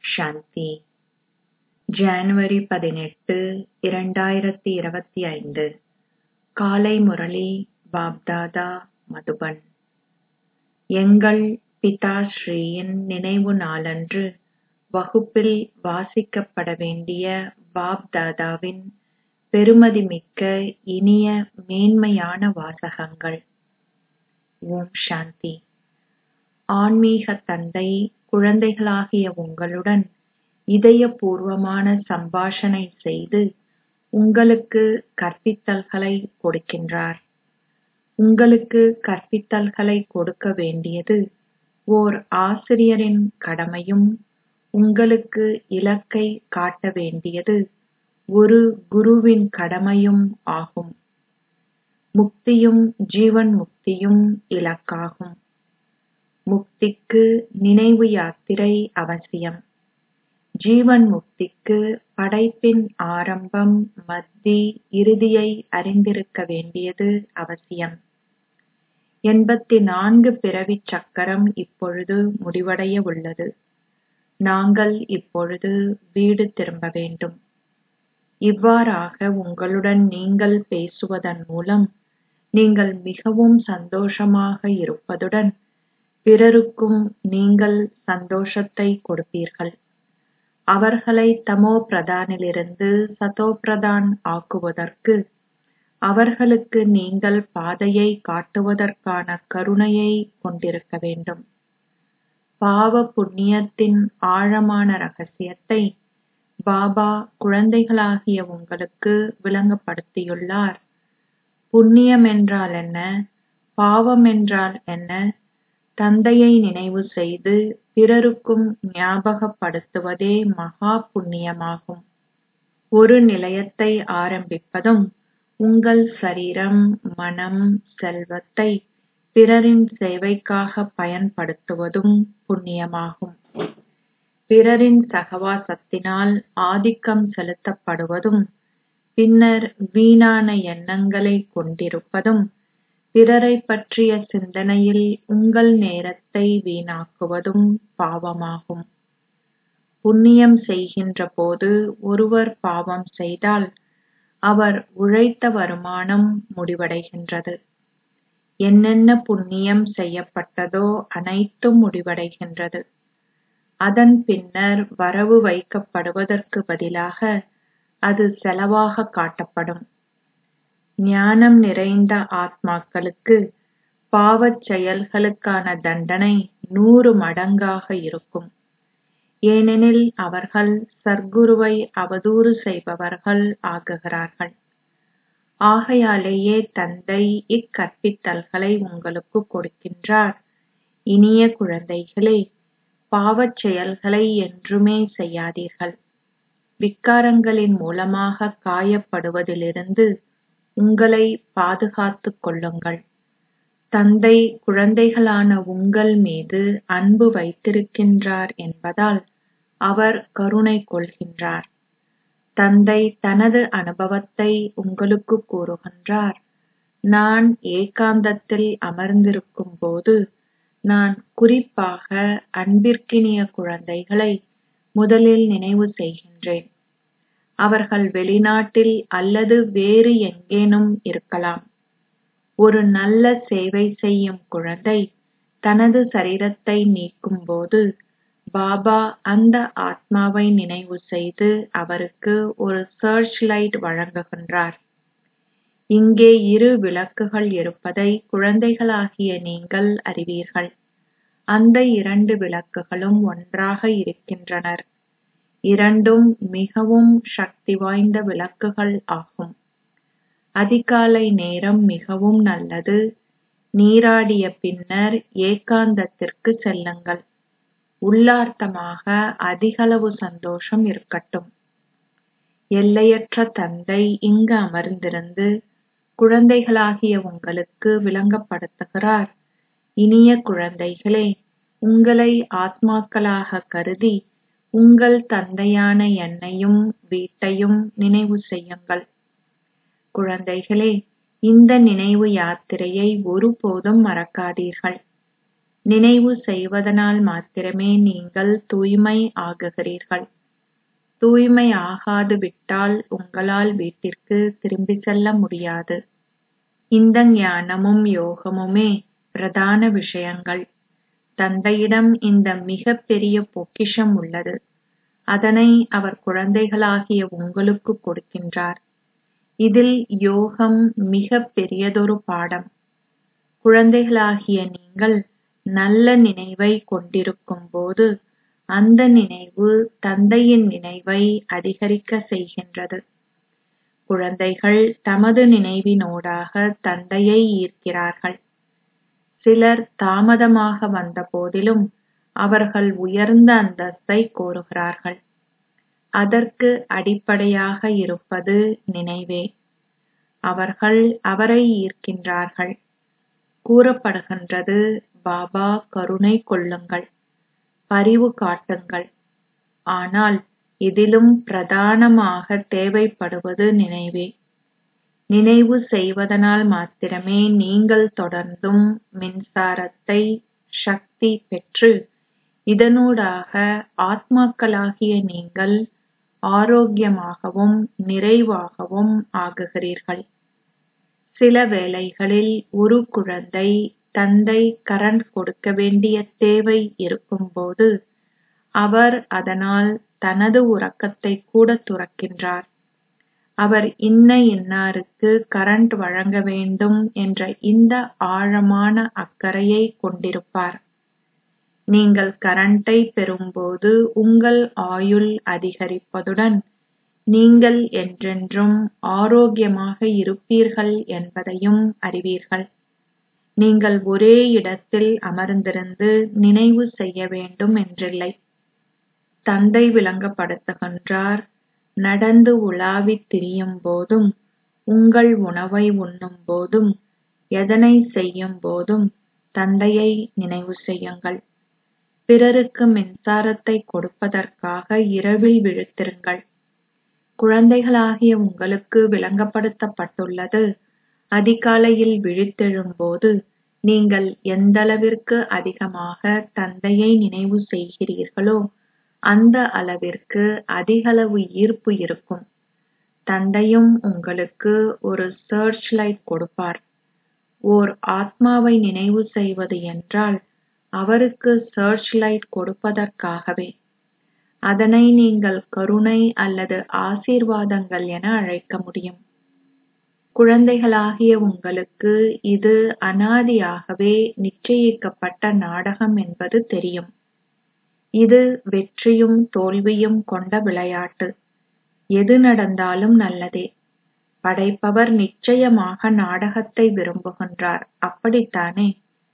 சாந்தி ஜனவரி பதினெட்டு இரண்டாயிரத்தி இருபத்தி ஐந்து காலை முரளி பாப்தாதா மதுபன் எங்கள் பிதாஸ்ரீயின் நினைவு நாளன்று வகுப்பில் வாசிக்கப்பட வேண்டிய பாப்தாதாவின் பெறுமதிமிக்க இனிய மேன்மையான வாசகங்கள் ஓம் சாந்தி ஆன்மீக தந்தை குழந்தைகளாகிய உங்களுடன் இதயபூர்வமான சம்பாஷணை செய்து உங்களுக்கு கற்பித்தல்களை கொடுக்கின்றார் உங்களுக்கு கற்பித்தல்களை கொடுக்க வேண்டியது ஓர் ஆசிரியரின் கடமையும் உங்களுக்கு இலக்கை காட்ட வேண்டியது ஒரு குருவின் கடமையும் ஆகும் முக்தியும் ஜீவன் முக்தியும் இலக்காகும் முக்திக்கு நினைவு யாத்திரை அவசியம் ஜீவன் முக்திக்கு படைப்பின் ஆரம்பம் மத்தி இறுதியை அறிந்திருக்க வேண்டியது அவசியம் எண்பத்தி நான்கு பிறவிச் சக்கரம் இப்பொழுது முடிவடைய உள்ளது நாங்கள் இப்பொழுது வீடு திரும்ப வேண்டும் இவ்வாறாக உங்களுடன் நீங்கள் பேசுவதன் மூலம் நீங்கள் மிகவும் சந்தோஷமாக இருப்பதுடன் பிறருக்கும் நீங்கள் சந்தோஷத்தை கொடுப்பீர்கள் அவர்களை தமோ பிரதானிலிருந்து சதோ பிரதான் ஆக்குவதற்கு அவர்களுக்கு நீங்கள் பாதையை காட்டுவதற்கான கருணையை கொண்டிருக்க வேண்டும் பாவ புண்ணியத்தின் ஆழமான ரகசியத்தை பாபா குழந்தைகளாகிய உங்களுக்கு விளங்கப்படுத்தியுள்ளார் புண்ணியம் என்றால் என்ன பாவம் என்றால் என்ன தந்தையை நினைவு செய்து பிறருக்கும் ஞாபகப்படுத்துவதே மகா புண்ணியமாகும் ஒரு நிலையத்தை ஆரம்பிப்பதும் உங்கள் சரீரம் மனம் செல்வத்தை பிறரின் சேவைக்காக பயன்படுத்துவதும் புண்ணியமாகும் பிறரின் சகவாசத்தினால் ஆதிக்கம் செலுத்தப்படுவதும் பின்னர் வீணான எண்ணங்களை கொண்டிருப்பதும் பிறரை பற்றிய சிந்தனையில் உங்கள் நேரத்தை வீணாக்குவதும் பாவமாகும் புண்ணியம் செய்கின்ற போது ஒருவர் பாவம் செய்தால் அவர் உழைத்த வருமானம் முடிவடைகின்றது என்னென்ன புண்ணியம் செய்யப்பட்டதோ அனைத்தும் முடிவடைகின்றது அதன் பின்னர் வரவு வைக்கப்படுவதற்கு பதிலாக அது செலவாக காட்டப்படும் ஞானம் நிறைந்த ஆத்மாக்களுக்கு பாவச் செயல்களுக்கான தண்டனை நூறு மடங்காக இருக்கும் ஏனெனில் அவர்கள் சர்க்குருவை அவதூறு செய்பவர்கள் ஆகுகிறார்கள் ஆகையாலேயே தந்தை இக்கற்பித்தல்களை உங்களுக்கு கொடுக்கின்றார் இனிய குழந்தைகளே பாவச் செயல்களை என்றுமே செய்யாதீர்கள் விக்காரங்களின் மூலமாக காயப்படுவதிலிருந்து உங்களை பாதுகாத்துக் கொள்ளுங்கள் தந்தை குழந்தைகளான உங்கள் மீது அன்பு வைத்திருக்கின்றார் என்பதால் அவர் கருணை கொள்கின்றார் தந்தை தனது அனுபவத்தை உங்களுக்கு கூறுகின்றார் நான் ஏகாந்தத்தில் அமர்ந்திருக்கும் போது நான் குறிப்பாக அன்பிற்கினிய குழந்தைகளை முதலில் நினைவு செய்கின்றேன் அவர்கள் வெளிநாட்டில் அல்லது வேறு எங்கேனும் இருக்கலாம் ஒரு நல்ல சேவை செய்யும் குழந்தை தனது சரீரத்தை நீக்கும்போது பாபா அந்த ஆத்மாவை நினைவு செய்து அவருக்கு ஒரு சர்ச் லைட் வழங்குகின்றார் இங்கே இரு விளக்குகள் இருப்பதை குழந்தைகளாகிய நீங்கள் அறிவீர்கள் அந்த இரண்டு விளக்குகளும் ஒன்றாக இருக்கின்றனர் இரண்டும் மிகவும் சக்தி வாய்ந்த விளக்குகள் ஆகும் அதிகாலை நேரம் மிகவும் நல்லது நீராடிய பின்னர் ஏகாந்தத்திற்கு செல்லுங்கள் உள்ளார்த்தமாக அதிகளவு சந்தோஷம் இருக்கட்டும் எல்லையற்ற தந்தை இங்கு அமர்ந்திருந்து குழந்தைகளாகிய உங்களுக்கு விளங்கப்படுத்துகிறார் இனிய குழந்தைகளே உங்களை ஆத்மாக்களாக கருதி உங்கள் தந்தையான என்னையும் வீட்டையும் நினைவு செய்யுங்கள் குழந்தைகளே இந்த நினைவு யாத்திரையை ஒருபோதும் மறக்காதீர்கள் நினைவு செய்வதனால் மாத்திரமே நீங்கள் தூய்மை ஆகுகிறீர்கள் தூய்மை ஆகாது விட்டால் உங்களால் வீட்டிற்கு திரும்பி செல்ல முடியாது இந்த ஞானமும் யோகமுமே பிரதான விஷயங்கள் தந்தையிடம் இந்த மிகப் பெரிய பொக்கிஷம் உள்ளது அதனை அவர் குழந்தைகளாகிய உங்களுக்கு கொடுக்கின்றார் இதில் யோகம் மிகப் பெரியதொரு பாடம் குழந்தைகளாகிய நீங்கள் நல்ல நினைவை கொண்டிருக்கும் போது அந்த நினைவு தந்தையின் நினைவை அதிகரிக்க செய்கின்றது குழந்தைகள் தமது நினைவினூடாக தந்தையை ஈர்க்கிறார்கள் சிலர் தாமதமாக வந்த போதிலும் அவர்கள் உயர்ந்த அந்தஸ்தை கோருகிறார்கள் அதற்கு அடிப்படையாக இருப்பது நினைவே அவர்கள் அவரை ஈர்க்கின்றார்கள் கூறப்படுகின்றது பாபா கருணை கொள்ளுங்கள் பரிவு காட்டுங்கள் ஆனால் இதிலும் பிரதானமாக தேவைப்படுவது நினைவே நினைவு செய்வதனால் மாத்திரமே நீங்கள் தொடர்ந்தும் மின்சாரத்தை சக்தி பெற்று இதனூடாக ஆத்மாக்களாகிய நீங்கள் ஆரோக்கியமாகவும் நிறைவாகவும் ஆகுகிறீர்கள் சில வேளைகளில் ஒரு குழந்தை தந்தை கரண்ட் கொடுக்க வேண்டிய தேவை இருக்கும்போது அவர் அதனால் தனது உறக்கத்தை கூட துறக்கின்றார் அவர் இன்ன இன்னாருக்கு கரண்ட் வழங்க வேண்டும் என்ற இந்த ஆழமான அக்கறையை கொண்டிருப்பார் நீங்கள் கரண்டை பெறும்போது உங்கள் ஆயுள் அதிகரிப்பதுடன் நீங்கள் என்றென்றும் ஆரோக்கியமாக இருப்பீர்கள் என்பதையும் அறிவீர்கள் நீங்கள் ஒரே இடத்தில் அமர்ந்திருந்து நினைவு செய்ய வேண்டும் என்றில்லை தந்தை விளங்கப்படுத்துகின்றார் நடந்து உலாவித் திரியும் போதும் உங்கள் உணவை உண்ணும் போதும் எதனை செய்யும் போதும் தந்தையை நினைவு செய்யுங்கள் பிறருக்கு மின்சாரத்தை கொடுப்பதற்காக இரவில் விழித்திருங்கள் குழந்தைகளாகிய உங்களுக்கு விளங்கப்படுத்தப்பட்டுள்ளது அதிகாலையில் விழித்தெழும்போது நீங்கள் எந்தளவிற்கு அதிகமாக தந்தையை நினைவு செய்கிறீர்களோ அந்த அளவிற்கு அதிகளவு ஈர்ப்பு இருக்கும் தந்தையும் உங்களுக்கு ஒரு சர்ச் லைட் கொடுப்பார் ஓர் ஆத்மாவை நினைவு செய்வது என்றால் அவருக்கு சர்ச் லைட் கொடுப்பதற்காகவே அதனை நீங்கள் கருணை அல்லது ஆசீர்வாதங்கள் என அழைக்க முடியும் குழந்தைகளாகிய உங்களுக்கு இது அனாதியாகவே நிச்சயிக்கப்பட்ட நாடகம் என்பது தெரியும் இது வெற்றியும் தோல்வியும் கொண்ட விளையாட்டு எது நடந்தாலும் நல்லதே படைப்பவர் நிச்சயமாக நாடகத்தை விரும்புகின்றார் அப்படித்தானே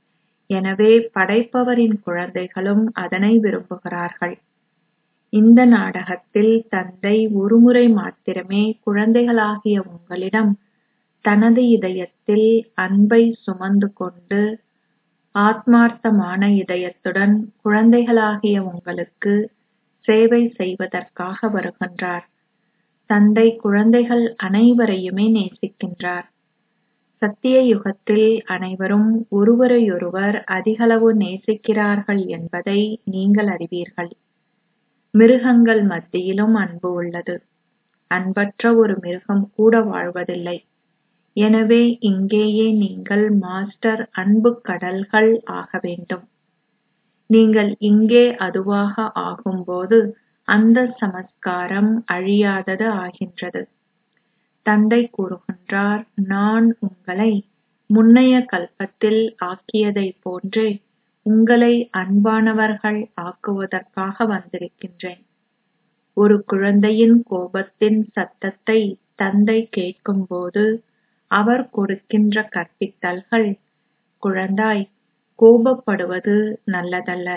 எனவே படைப்பவரின் குழந்தைகளும் அதனை விரும்புகிறார்கள் இந்த நாடகத்தில் தந்தை ஒருமுறை மாத்திரமே குழந்தைகளாகிய உங்களிடம் தனது இதயத்தில் அன்பை சுமந்து கொண்டு ஆத்மார்த்தமான இதயத்துடன் குழந்தைகளாகிய உங்களுக்கு சேவை செய்வதற்காக வருகின்றார் தந்தை குழந்தைகள் அனைவரையுமே நேசிக்கின்றார் சத்திய யுகத்தில் அனைவரும் ஒருவரையொருவர் அதிகளவு நேசிக்கிறார்கள் என்பதை நீங்கள் அறிவீர்கள் மிருகங்கள் மத்தியிலும் அன்பு உள்ளது அன்பற்ற ஒரு மிருகம் கூட வாழ்வதில்லை எனவே இங்கேயே நீங்கள் மாஸ்டர் அன்பு கடல்கள் ஆக வேண்டும் நீங்கள் இங்கே அதுவாக ஆகும்போது அந்த சமஸ்காரம் அழியாதது ஆகின்றது தந்தை கூறுகின்றார் நான் உங்களை முன்னைய கல்பத்தில் ஆக்கியதைப் போன்றே உங்களை அன்பானவர்கள் ஆக்குவதற்காக வந்திருக்கின்றேன் ஒரு குழந்தையின் கோபத்தின் சத்தத்தை தந்தை கேட்கும்போது அவர் கொடுக்கின்ற கற்பித்தல்கள் குழந்தாய் கோபப்படுவது நல்லதல்ல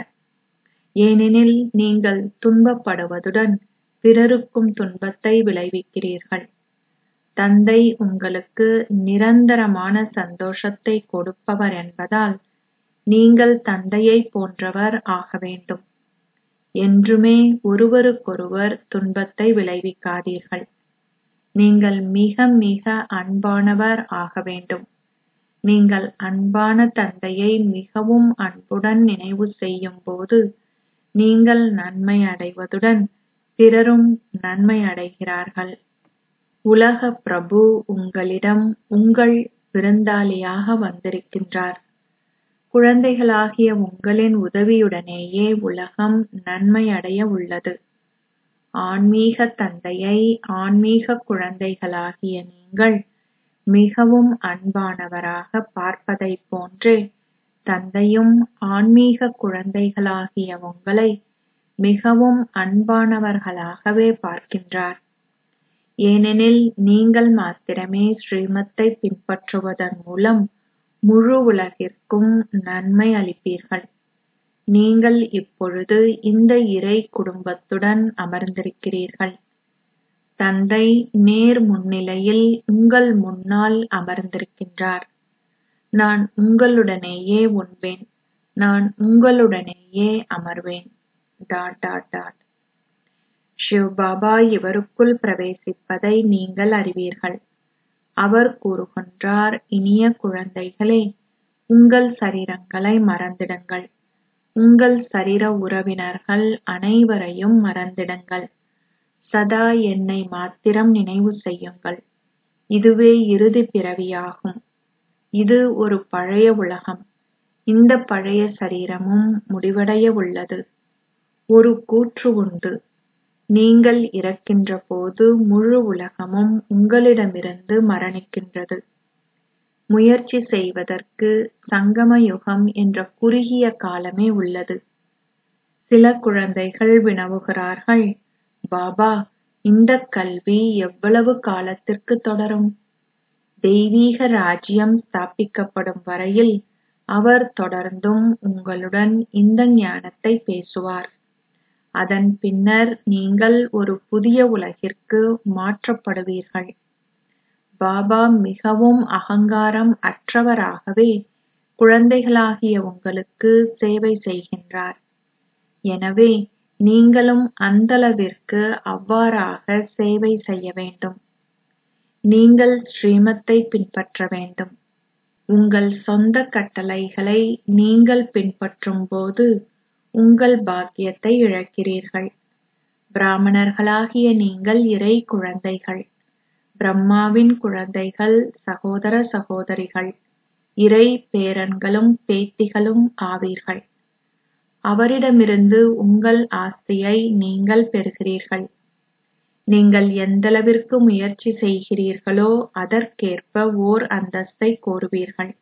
ஏனெனில் நீங்கள் துன்பப்படுவதுடன் பிறருக்கும் துன்பத்தை விளைவிக்கிறீர்கள் தந்தை உங்களுக்கு நிரந்தரமான சந்தோஷத்தை கொடுப்பவர் என்பதால் நீங்கள் தந்தையை போன்றவர் ஆக வேண்டும் என்றுமே ஒருவருக்கொருவர் துன்பத்தை விளைவிக்காதீர்கள் நீங்கள் மிக மிக அன்பானவர் ஆக வேண்டும் நீங்கள் அன்பான தந்தையை மிகவும் அன்புடன் நினைவு செய்யும் போது நீங்கள் நன்மை அடைவதுடன் பிறரும் நன்மை அடைகிறார்கள் உலக பிரபு உங்களிடம் உங்கள் விருந்தாளியாக வந்திருக்கின்றார் குழந்தைகளாகிய உங்களின் உதவியுடனேயே உலகம் நன்மை அடைய உள்ளது ஆன்மீக தந்தையை ஆன்மீக குழந்தைகளாகிய நீங்கள் மிகவும் அன்பானவராக பார்ப்பதைப் போன்றே தந்தையும் ஆன்மீக குழந்தைகளாகிய உங்களை மிகவும் அன்பானவர்களாகவே பார்க்கின்றார் ஏனெனில் நீங்கள் மாத்திரமே ஸ்ரீமத்தை பின்பற்றுவதன் மூலம் முழு உலகிற்கும் நன்மை அளிப்பீர்கள் நீங்கள் இப்பொழுது இந்த இறை குடும்பத்துடன் அமர்ந்திருக்கிறீர்கள் தந்தை நேர் முன்னிலையில் உங்கள் முன்னால் அமர்ந்திருக்கின்றார் நான் உங்களுடனேயே உண்பேன் நான் உங்களுடனேயே அமர்வேன் dot dot dot Shiv Baba இவருக்குள் பிரவேசிப்பதை நீங்கள் அறிவீர்கள் அவர் கூறுகின்றார் இனிய குழந்தைகளே உங்கள் சரீரங்களை மறந்திடுங்கள் உங்கள் சரீர உறவினர்கள் அனைவரையும் மறந்திடுங்கள் சதா என்னை மாத்திரம் நினைவு செய்யுங்கள் இதுவே இறுதி பிறவியாகும் இது ஒரு பழைய உலகம் இந்த பழைய சரீரமும் முடிவடைய உள்ளது ஒரு கூற்று உண்டு நீங்கள் இறக்கின்ற போது முழு உலகமும் உங்களிடமிருந்து மரணிக்கின்றது முயற்சி செய்வதற்கு சங்கம யுகம் என்ற குறுகிய காலமே உள்ளது சில குழந்தைகள் வினவுகிறார்கள் பாபா இந்த கல்வி எவ்வளவு காலத்திற்கு தொடரும் தெய்வீக ராஜ்யம் ஸ்தாபிக்கப்படும் வரையில் அவர் தொடர்ந்தும் உங்களுடன் இந்த ஞானத்தை பேசுவார் அதன் பின்னர் நீங்கள் ஒரு புதிய உலகிற்கு மாற்றப்படுவீர்கள் பாபா மிகவும் அகங்காரம் அற்றவராகவே குழந்தைகளாகிய உங்களுக்கு சேவை செய்கின்றார் எனவே நீங்களும் அந்தளவிற்கு அவ்வாறாக சேவை செய்ய வேண்டும் நீங்கள் ஸ்ரீமத்தை பின்பற்ற வேண்டும் உங்கள் சொந்த கட்டளைகளை நீங்கள் பின்பற்றும் போது உங்கள் பாக்கியத்தை இழக்கிறீர்கள் பிராமணர்களாகிய நீங்கள் இறை குழந்தைகள் பிரம்மாவின் குழந்தைகள் சகோதர சகோதரிகள் இறை பேரன்களும் பேத்திகளும் ஆவீர்கள் அவரிடமிருந்து உங்கள் ஆஸ்தியை நீங்கள் பெறுகிறீர்கள் நீங்கள் எந்தளவிற்கு முயற்சி செய்கிறீர்களோ அதற்கேற்ப ஓர் அந்தஸ்தை கோருவீர்கள்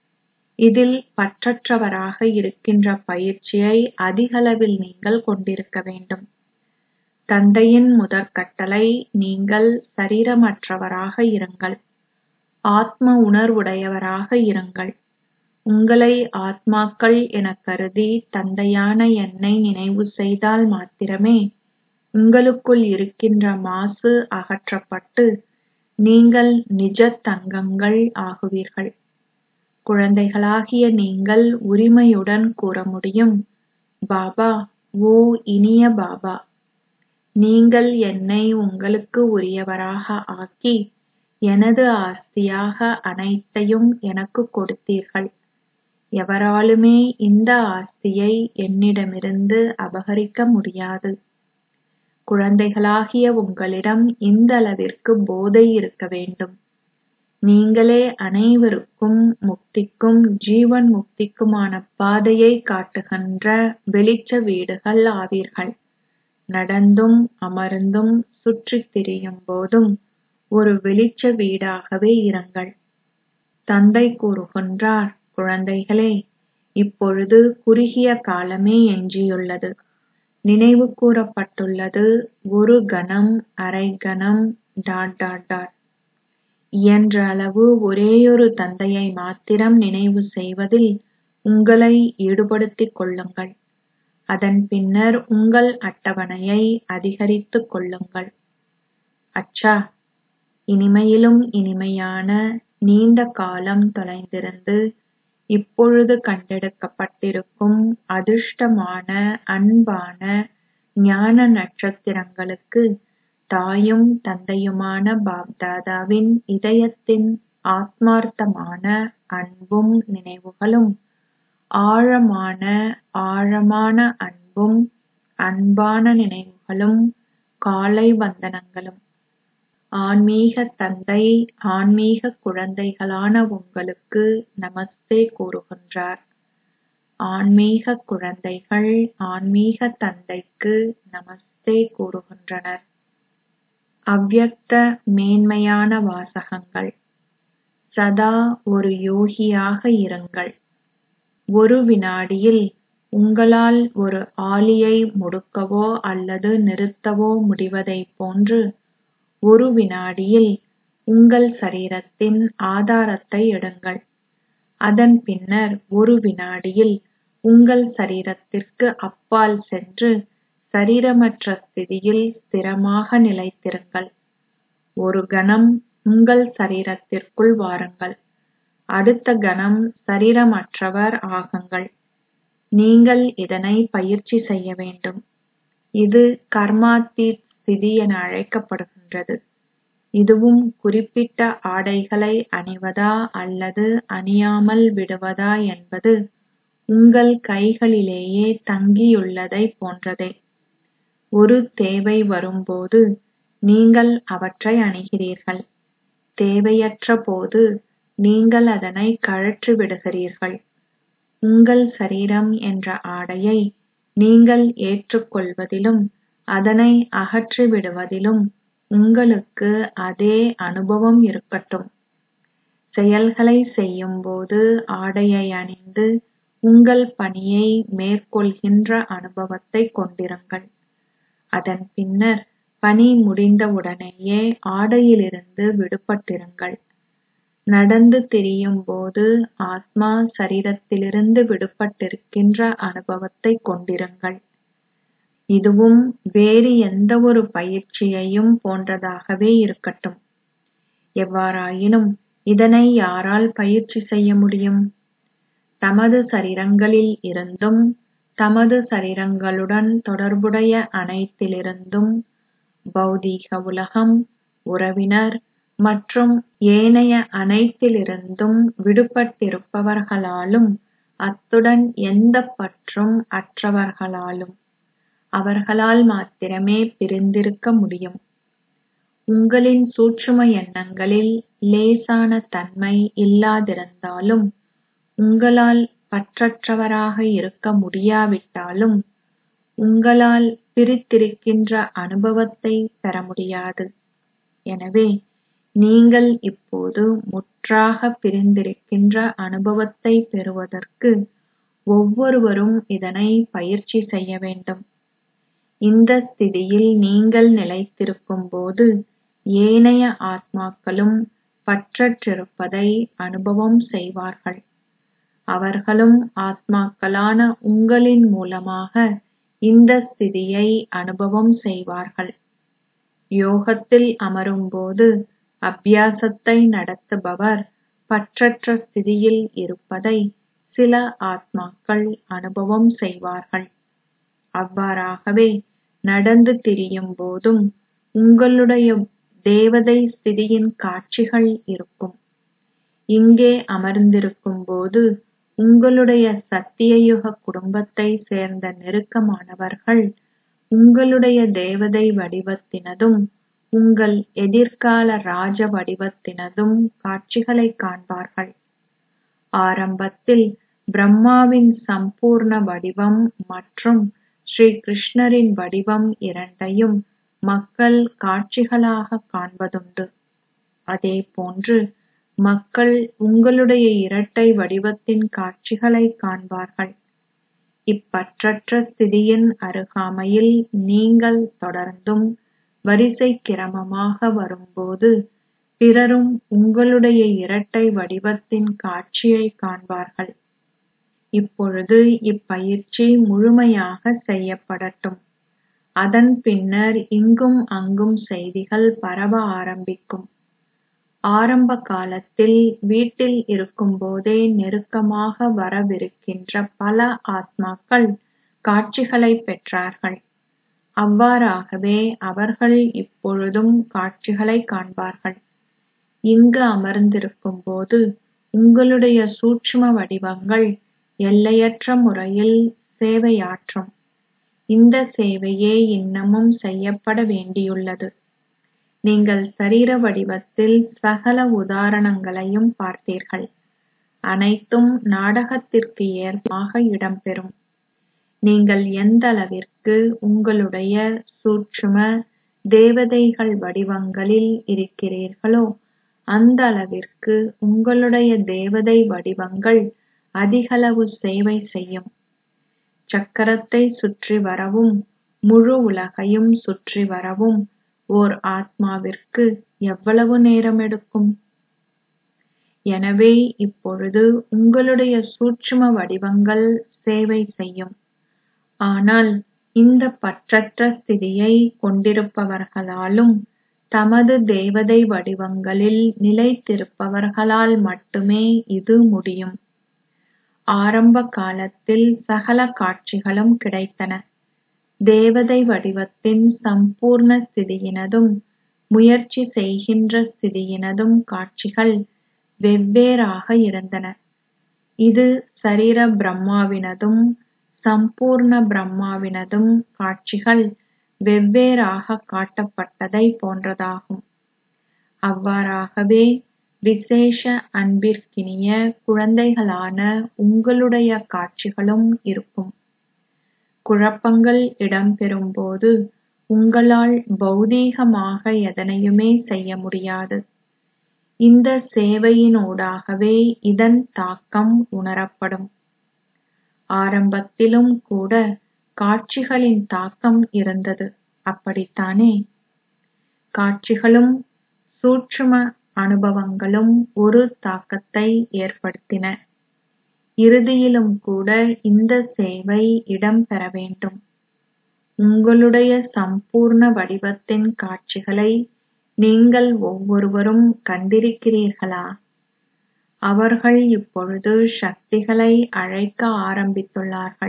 இதில் பற்றற்றவராக இருக்கின்ற பயிற்சியை அதிகளவில் நீங்கள் கொண்டிருக்க வேண்டும் தந்தையின் முதற் கட்டளை நீங்கள் சரீரமற்றவராக இருங்கள் ஆத்ம உணர்வுடையவராக இருங்கள் உங்களை ஆத்மாக்கள் எனக் கருதி தந்தையான என்னை நினைவு செய்தால் மாத்திரமே உங்களுக்குள் இருக்கின்ற மாசு அகற்றப்பட்டு நீங்கள் நிஜ தங்கங்கள் ஆகுவீர்கள் குழந்தைகளாகிய நீங்கள் உரிமையுடன் கூற முடியும் பாபா ஓ இனிய பாபா நீங்கள் என்னை உங்களுக்கு உரியவராக ஆக்கி எனது ஆஸ்தியாக அனைத்தையும் எனக்கு கொடுத்தீர்கள் எவராலுமே இந்த ஆஸ்தியை என்னிடமிருந்து அபகரிக்க முடியாது குழந்தைகளாகிய உங்களிடம் இந்த அளவிற்கு போதை இருக்க வேண்டும் நீங்களே அனைவருக்கும் முக்திக்கும் ஜீவன் முக்திக்குமான பாதையை காட்டுகின்ற வெளிச்ச வீடுகள் ஆவீர்கள் நடந்தும் அமர்ந்தும் சுற்றித் திரியும் போதும் ஒரு வெளிச்ச வீடாகவே இருங்கள் தந்தை கூறுகின்றார் குழந்தைகளே இப்பொழுது குறுகிய காலமே எஞ்சியுள்ளது நினைவு கூறப்பட்டுள்ளது ஒரு கணம் அரை கணம் டாட் டாட் டாட் இயன்ற அளவு ஒரேயொரு தந்தையை மாத்திரம் நினைவு செய்வதில் உங்களை ஈடுபடுத்திக் கொள்ளுங்கள் அதன் பின்னர் உங்கள் அட்டவணையை அதிகரித்துக் கொள்ளுங்கள் அச்சா இனிமையிலும் இனிமையான நீண்ட காலம் தொலைந்திருந்து இப்பொழுது கண்டெடுக்கப்பட்டிருக்கும் அதிர்ஷ்டமான அன்பான ஞான நட்சத்திரங்களுக்கு தாயும் தந்தையுமான பாப்தாதாவின் இதயத்தின் ஆத்மார்த்தமான அன்பும் நினைவுகளும் ஆழமான ஆழமான அன்பும் அன்பான நினைவுகளும் காலை வந்தனங்களும் ஆன்மீக தந்தை ஆன்மீக குழந்தைகளான உங்களுக்கு நமஸ்தே கூறுகின்றார் ஆன்மீக குழந்தைகள் ஆன்மீக தந்தைக்கு நமஸ்தே கூறுகின்றனர் அவ்யக்த மேன்மையான வாசகங்கள் சதா ஒரு யோகியாக இருங்கள் ஒரு வினாடியில் உங்களால் ஒரு ஆளியை முடுக்கவோ அல்லது நிறுத்தவோ முடிவதைப் போன்று ஒரு வினாடியில் உங்கள் சரீரத்தின் ஆதாரத்தை எடுங்கள் அதன் பின்னர் ஒரு வினாடியில் உங்கள் சரீரத்திற்கு அப்பால் சென்று சரீரமற்ற ஸ்திதியில் ஸ்திரமாக நிலைத்திருங்கள் ஒரு கணம் உங்கள் சரீரத்திற்குள் வாருங்கள் அடுத்த கணம் சரீரமற்றவர் ஆகுங்கள் நீங்கள் இதனை பயிற்சி செய்ய வேண்டும் இது கர்மாத்தீத் ஸ்திதி என அழைக்கப்படுகின்றது இதுவும் குறிப்பிட்ட ஆடைகளை அணிவதா அல்லது அணியாமல் விடுவதா என்பது உங்கள் கைகளிலேயே தங்கியுள்ளதைப் போன்றதே ஒரு தேவை வரும்போது நீங்கள் அவற்றை அணிகிறீர்கள் தேவையற்ற போது நீங்கள் அதனை கழற்றி விடுகிறீர்கள் உங்கள் சரீரம் என்ற ஆடையை நீங்கள் ஏற்றுக்கொள்வதிலும் அதனை அகற்றி விடுவதிலும் உங்களுக்கு அதே அனுபவம் இருக்கட்டும் செயல்களை செய்யும்போது ஆடையை அணிந்து உங்கள் பணியை மேற்கொள்கின்ற அனுபவத்தை கொண்டிருங்கள் அதன் பின்னர் பணி முடிந்தவுடனேயே ஆடையிலிருந்து விடுபட்டிருங்கள் நடந்து திரியும் போது ஆத்மா சரீரத்திலிருந்து விடுபட்டிருக்கின்ற அனுபவத்தை கொண்டிருங்கள் இதுவும் வேறு எந்த ஒரு பயிற்சியையும் போன்றதாகவே இருக்கட்டும் எவ்வாறாயினும் இதனை யாரால் பயிற்சி செய்ய முடியும் தமது சரீரங்களில் இருந்தும் தமது சரீரங்களுடன் தொடர்புடைய அனைத்திலிருந்தும் பௌதீக உலகம் உறவினர் மற்றும் ஏனைய அனைத்திலிருந்தும் விடுபட்டிருப்பவர்களாலும் அத்துடன் எந்த பற்றும் அற்றவர்களாலும் அவர்களால் மாத்திரமே பிரிந்திருக்க முடியும் உங்களின் சூட்சும எண்ணங்களில் லேசான தன்மை இல்லாதிருந்தாலும் உங்களால் பற்றற்றவராக இருக்க முடியாவிட்டாலும் உங்களால் பிரித்திருக்கின்ற அனுபவத்தை பெற முடியாது எனவே நீங்கள் இப்போது முற்றாக பிரிந்திருக்கின்ற அனுபவத்தை பெறுவதற்கு ஒவ்வொருவரும் இதனை பயிற்சி செய்ய வேண்டும் இந்த ஸ்திதியில் நீங்கள் நிலைத்திருக்கும் போது ஏனைய ஆத்மாக்களும் பற்றற்றிருப்பதை அனுபவம் செய்வார்கள் அவர்களும் ஆத்மாக்களான உங்களின் மூலமாக இந்த ஸ்திதியை அனுபவம் செய்வார்கள் யோகத்தில் அமரும்போது அபியாசத்தை நடத்துபவர் பற்றற்ற ஸ்திதியில் இருப்பதை சில ஆத்மாக்கள் அனுபவம் செய்வார்கள் அவ்வாறாகவே நடந்து திரியும் போதும் உங்களுடைய தேவதை ஸ்திதியின் காட்சிகள் இருக்கும் இங்கே அமர்ந்திருக்கும் போது உங்களுடைய சத்தியயுக குடும்பத்தை சேர்ந்த நெருக்கமானவர்கள் உங்களுடைய தேவதை வடிவத்தினதும் உங்கள் எதிர்கால ராஜ வடிவத்தினதும் காட்சிகளை காண்பார்கள் ஆரம்பத்தில் பிரம்மாவின் சம்பூர்ண வடிவம் மற்றும் ஸ்ரீ கிருஷ்ணரின் வடிவம் இரண்டையும் மக்கள் காட்சிகளாக காண்பதுண்டு அதேபோன்று மக்கள் உங்களுடைய இரட்டை வடிவத்தின் காட்சிகளை காண்பார்கள் இப்பற்றற்ற ஸ்திதியின் அருகாமையில் நீங்கள் தொடர்ந்தும் வரிசை கிரமமாக வரும்போது பிறரும் உங்களுடைய இரட்டை வடிவத்தின் காட்சியை காண்பார்கள் இப்பொழுது இப்பயிற்சி முழுமையாக செய்யப்படட்டும் அதன் பின்னர் இங்கும் அங்கும் செய்திகள் பரவ ஆரம்பிக்கும் ஆரம்ப காலத்தில் வீட்டில் இருக்கும்போதே நெருக்கமாக வரவிருக்கின்ற பல ஆத்மாக்கள் காட்சிகளை பெற்றார்கள் அவ்வாறாகவே அவர்கள் இப்பொழுதும் காட்சிகளை காண்பார்கள் இங்கு அமர்ந்திருக்கும்போது உங்களுடைய சூட்சும வடிவங்கள் எல்லையற்ற முறையில் சேவையாற்றும் இந்த சேவையே இன்னமும் செய்யப்பட வேண்டியுள்ளது நீங்கள் சரீர வடிவத்தில் சகல உதாரணங்களையும் பார்த்தீர்கள் அனைத்தும் நாடகத்திற்கு ஏற்பமாக இடம்பெறும் நீங்கள் எந்தளவிற்கு உங்களுடைய சூட்சும தேவதைகள் வடிவங்களில் இருக்கிறீர்களோ அந்த அளவிற்கு உங்களுடைய தேவதை வடிவங்கள் அதிகளவு சேவை செய்யும் சக்கரத்தை சுற்றி வரவும் முழு உலகையும் சுற்றி வரவும் ஓர் ஆத்மாவிற்கு எவ்வளவு நேரம் எடுக்கும் எனவே இப்பொழுது உங்களுடைய சூட்சும வடிவங்கள் சேவை செய்யும் ஆனால் இந்த பற்றற்ற ஸ்திதியை கொண்டிருப்பவர்களாலும் தமது தேவதை வடிவங்களில் நிலைத்திருப்பவர்களால் மட்டுமே இது முடியும் ஆரம்ப காலத்தில் சகல காட்சிகளும் கிடைத்தன தேவதை வடிவத்தின் சம்பூர்ண ஸ்திதியினதும் முயற்சி செய்கின்ற ஸ்திதியினதும் காட்சிகள் வெவ்வேறாக இருந்தன இது சரீர பிரம்மாவினதும் சம்பூர்ண பிரம்மாவினதும் காட்சிகள் வெவ்வேறாக காட்டப்பட்டதை போன்றதாகும் அவ்வாறாகவே விசேஷ அன்பிற்கினிய குழந்தைகளான உங்களுடைய காட்சிகளும் இருக்கும் குழப்பங்கள் இடம்பெறும்போது உங்களால் பௌதீகமாக எதனையுமே செய்ய முடியாது இந்த சேவையினூடாகவே இதன் தாக்கம் உணரப்படும் ஆரம்பத்திலும் கூட காட்சிகளின் தாக்கம் இருந்தது அப்படித்தானே காட்சிகளும் சூட்சும அனுபவங்களும் ஒரு தாக்கத்தை ஏற்படுத்தின இறுதியிலும் கூட இந்த சேவை இடம்பெற வேண்டும் உங்களுடைய சம்பூர்ண வடிவத்தின் காட்சிகளை நீங்கள் ஒவ்வொருவரும் கண்டிருக்கிறீர்களா அவர்கள் இப்பொழுது சக்திகளை அழைக்க ஆரம்பித்துள்ளார்கள்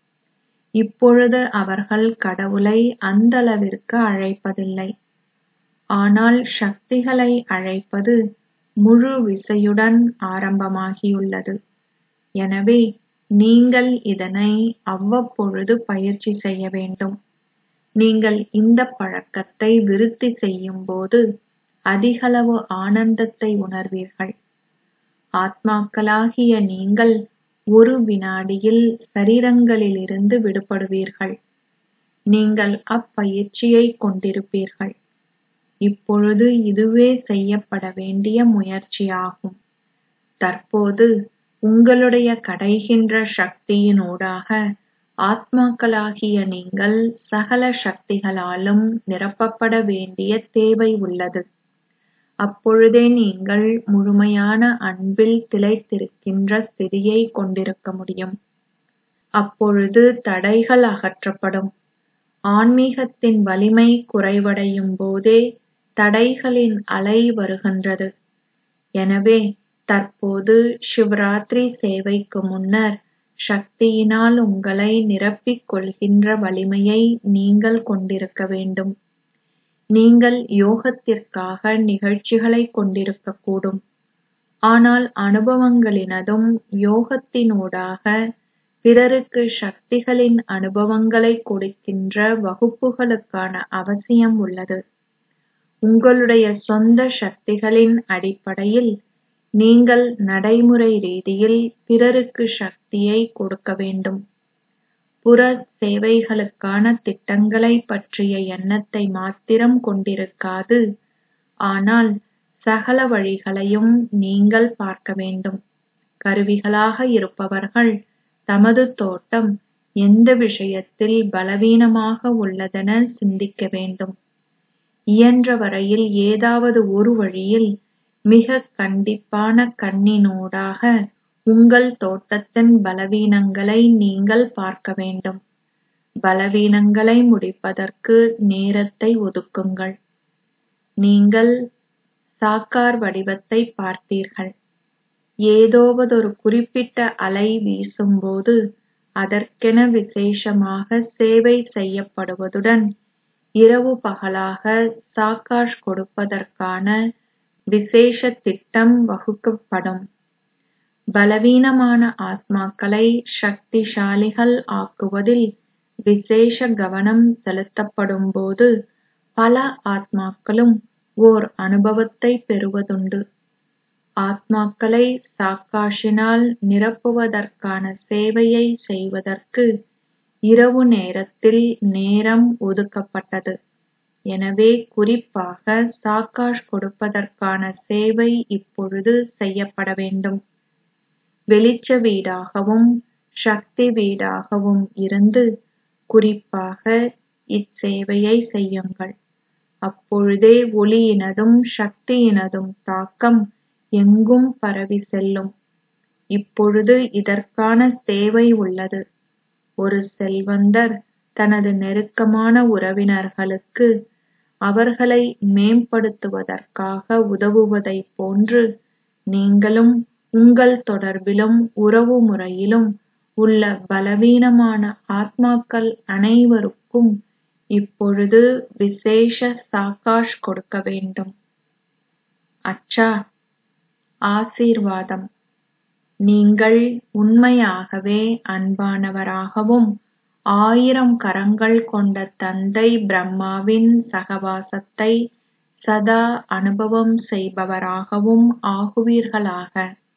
இப்பொழுது அவர்கள் கடவுளை அந்தளவிற்கு அழைப்பதில்லை ஆனால் சக்திகளை அழைப்பது முழு விசையுடன் ஆரம்பமாகியுள்ளது எனவே நீங்கள் இதனை அவ்வப்பொழுது பயிற்சி செய்ய வேண்டும் நீங்கள் இந்த பழக்கத்தை விருத்தி செய்யும்போது அதிகளவு ஆனந்தத்தை உணர்வீர்கள் ஆத்மாக்களாகிய நீங்கள் ஒரு வினாடியில் சரீரங்களிலிருந்து விடுபடுவீர்கள் நீங்கள் அப்பயிற்சியை கொண்டிருப்பீர்கள் இப்பொழுது இதுவே செய்யப்பட வேண்டிய முயற்சியாகும் தற்போது உங்களுடைய கடைகின்ற சக்தியினூடாக ஆத்மாக்களாகிய நீங்கள் சகல சக்திகளாலும் நிரப்பப்பட வேண்டிய தேவை உள்ளது அப்பொழுதே நீங்கள் முழுமையான அன்பில் திளைத்திருக்கின்ற ஸ்திதியை கொண்டிருக்க முடியும் அப்பொழுது தடைகள் அகற்றப்படும் ஆன்மீகத்தின் வலிமை குறைவடையும் போதே தடைகளின் அலை வருகின்றது எனவே தற்போது சிவராத்திரி சேவைக்கு முன்னர் சக்தியினால் உங்களை நிரப்பிக் கொள்கின்ற வலிமையை நீங்கள் கொண்டிருக்க வேண்டும் நீங்கள் யோகத்திற்காக நிகழ்ச்சிகளைக் கொண்டிருக்கக்கூடும் ஆனால் அனுபவங்களினதும் யோகத்தினூடாக பிறருக்கு சக்திகளின் அனுபவங்களைக் கொடுக்கின்ற வகுப்புகளுக்கான அவசியம் உள்ளது உங்களுடைய சொந்த சக்திகளின் அடிப்படையில் நீங்கள் நடைமுறை ரீதியில் பிறருக்கு சக்தியை கொடுக்க வேண்டும் புற சேவைகளுக்கான திட்டங்களைப் பற்றிய எண்ணத்தை மாத்திரம் கொண்டிருக்காது ஆனால் சகல வழிகளையும் நீங்கள் பார்க்க வேண்டும் கருவிகளாக இருப்பவர்கள் தமது தோட்டம் எந்த விஷயத்தில் பலவீனமாக உள்ளதென சிந்திக்க வேண்டும் இயன்ற வரையில் ஏதாவது ஒரு வழியில் மிகக் கண்டிப்பான கண்ணினூடாக உங்கள் தோட்டத்தின் பலவீனங்களை நீங்கள் பார்க்க வேண்டும் பலவீனங்களை முடிப்பதற்கு நேரத்தை ஒதுக்குங்கள் நீங்கள் சாக்கார் வடிவத்தைப் பார்த்தீர்கள் ஏதோவதொரு குறிப்பிட்ட அலை வீசும்போது அதற்கென விசேஷமாக சேவை செய்யப்படுவதுடன் இரவு பகலாக சாக்காஷ் கொடுப்பதற்கான விசேஷ திட்டம் வகுக்கப்படும் பலவீனமான ஆத்மாக்களை சக்திசாலிகள் ஆக்குவதில் விசேஷ கவனம் செலுத்தப்படும்போது பல ஆத்மாக்களும் ஓர் அனுபவத்தைப் பெறுவதுண்டு ஆத்மாக்களை சாக்காஷினால் நிரப்புவதற்கான சேவையை செய்வதற்கு இரவு நேரத்தில் நேரம் ஒதுக்கப்பட்டது எனவே குறிப்பாக சாக்காஷ் கொடுப்பதற்கான சேவை இப்பொழுது செய்யப்பட வேண்டும் வெளிச்ச வீடாகவும் சக்தி வீடாகவும் இருந்து குறிப்பாக இச்சேவையை செய்யுங்கள் அப்பொழுதே ஒளியினதும் சக்தியினதும் தாக்கம் எங்கும் பரவி செல்லும் இப்பொழுது இதற்கான தேவை உள்ளது ஒரு செல்வந்தர் தனது நெருக்கமான உறவினர்களுக்கு அவர்களை மேம்படுத்துவதற்காக உதவுவதைப் போன்று நீங்களும் உங்கள் தொடர்பிலும் உறவுமுறையிலும் உள்ள பலவீனமான ஆத்மாக்கள் அனைவருக்கும் இப்பொழுது விசேஷ சாக்காஷ் கொடுக்க வேண்டும் அச்சா ஆசீர்வாதம் நீங்கள் உண்மையாகவே அன்பானவராகவும் ஆயிரம் கரங்கள் கொண்ட தந்தை பிரம்மாவின் சகவாசத்தை சதா அனுபவம் செய்பவராகவும் ஆகுவீர்களாக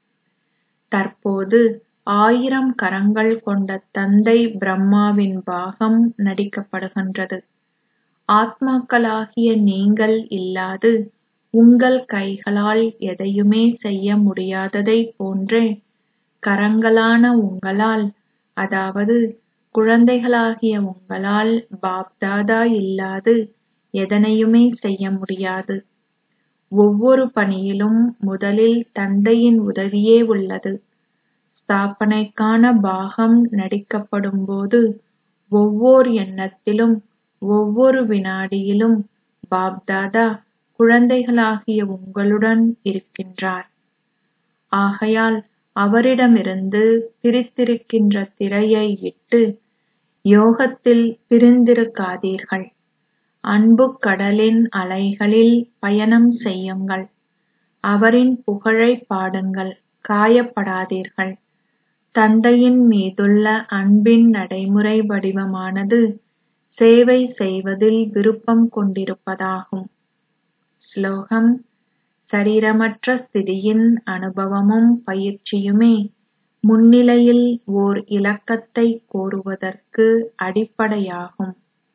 தற்போது ஆயிரம் கரங்கள் கொண்ட தந்தை பிரம்மாவின் பாகம் நடிக்கப்படுகின்றது ஆத்மாக்களாகிய நீங்கள் இல்லாது உங்கள் கைகளால் எதையுமே செய்ய முடியாததைப் போன்றே கரங்களான உங்களால் அதாவது குழந்தைகளாகிய உங்களால் பாப்தாதா இல்லாது எதனையுமே செய்ய முடியாது ஒவ்வொரு பணியிலும் முதலில் தந்தையின் உதவியே உள்ளது ஸ்தாபனைக்கான பாகம் நடிக்கப்படும்போது ஒவ்வோர் எண்ணத்திலும் ஒவ்வொரு வினாடியிலும் பாப்தாதா குழந்தைகளாகிய உங்களுடன் இருக்கின்றார் ஆகையால் அவரிடமிருந்து பிரித்திருக்கின்ற திரையை விட்டு யோகத்தில் பிரிந்திருக்காதீர்கள் அன்புக் கடலின் அலைகளில் பயணம் செய்யுங்கள் அவரின் புகழைப் பாடுங்கள் காயப்படாதீர்கள் தந்தையின் மீதுள்ள அன்பின் நடைமுறை வடிவமானது சேவை செய்வதில் விருப்பம் கொண்டிருப்பதாகும் ஸ்லோகம் சரீரமற்ற ஸ்திதியின் அனுபவமும் பயிற்சியுமே முன்னிலையில் ஓர் இலக்கத்தை கோருவதற்கு அடிப்படையாகும்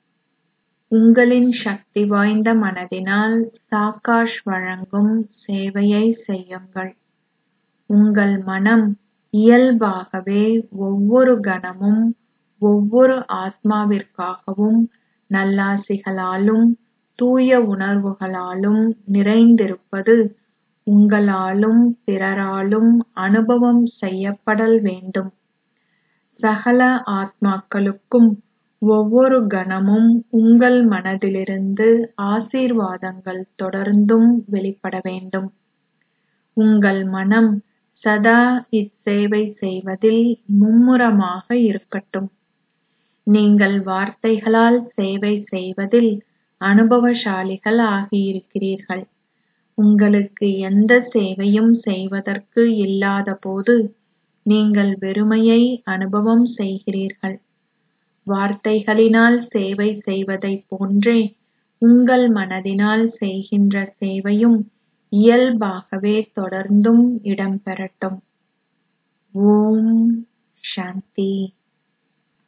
உங்களின் சக்தி வாய்ந்த மனதினால் சாக்காஷ் வழங்கும் சேவையை செய்யுங்கள் உங்கள் மனம் இயல்பாகவே ஒவ்வொரு கணமும் ஒவ்வொரு ஆத்மாவிற்காகவும் நல்லாசிகளாலும் தூய உணர்வுகளாலும் நிறைந்திருப்பது உங்களாலும் பிறராலும் அனுபவம் செய்யப்படல் வேண்டும் சகல ஆத்மாக்களுக்கும் ஒவ்வொரு கணமும் உங்கள் மனதிலிருந்து ஆசீர்வாதங்கள் தொடர்ந்தும் வெளிப்பட வேண்டும் உங்கள் மனம் சதா இச்சேவை செய்வதில் மும்முரமாக இருக்கட்டும் நீங்கள் வார்த்தைகளால் சேவை செய்வதில் அனுபவசாலிகள் ஆகியிருக்கிறீர்கள் உங்களுக்கு எந்த சேவையும் செய்வதற்கு இல்லாதபோது நீங்கள் வெறுமையை அனுபவம் செய்கிறீர்கள் வார்த்தைகளினால் சேவை செய்வதைப் போன்றே உங்கள் மனதினால் செய்கின்ற சேவையும் இயல்பாகவே தொடர்ந்தும் இடம்பெறட்டும் ஓம் சாந்தி